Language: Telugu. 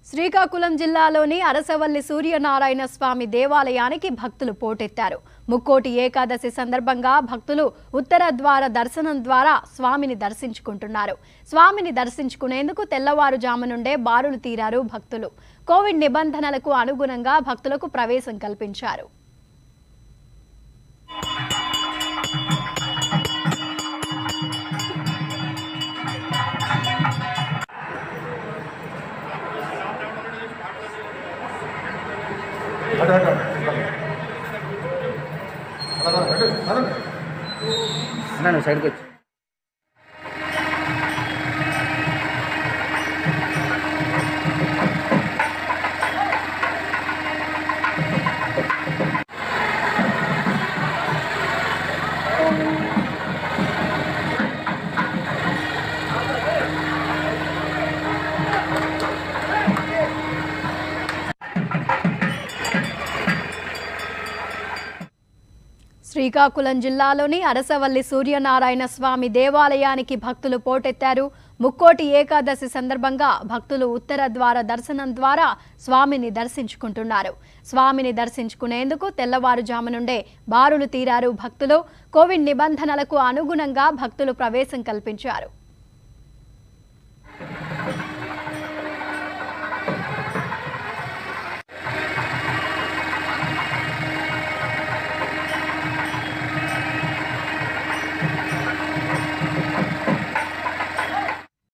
శ్రీకాకుళం జిల్లాలోని అరసవల్లి సూర్యనారాయణ స్వామి దేవాలయానికి భక్తులు పోటెత్తారు ముక్కోటి ఏకాదశి సందర్భంగా భక్తులు ఉత్తర ద్వార దర్శనం ద్వారా స్వామిని దర్శించుకుంటున్నారు స్వామిని దర్శించుకునేందుకు తెల్లవారుజాము నుండే బారులు తీరారు భక్తులు కోవిడ్ నిబంధనలకు అనుగుణంగా భక్తులకు ప్రవేశం కల్పించారు అటు అటు అలా అటు అటు అన్న నువ్వు సైడ్కి వచ్చి శ్రీకాకుళం జిల్లాలోని అరసవల్లి సూర్యనారాయణ స్వామి దేవాలయానికి భక్తులు పోటెత్తారు ముక్కోటి ఏకాదశి సందర్భంగా భక్తులు ఉత్తర ద్వార దర్శనం ద్వారా స్వామిని దర్శించుకుంటున్నారు స్వామిని దర్శించుకునేందుకు తెల్లవారుజాము నుండే బారులు తీరారు భక్తులు కోవిడ్ నిబంధనలకు అనుగుణంగా భక్తులు ప్రవేశం కల్పించారు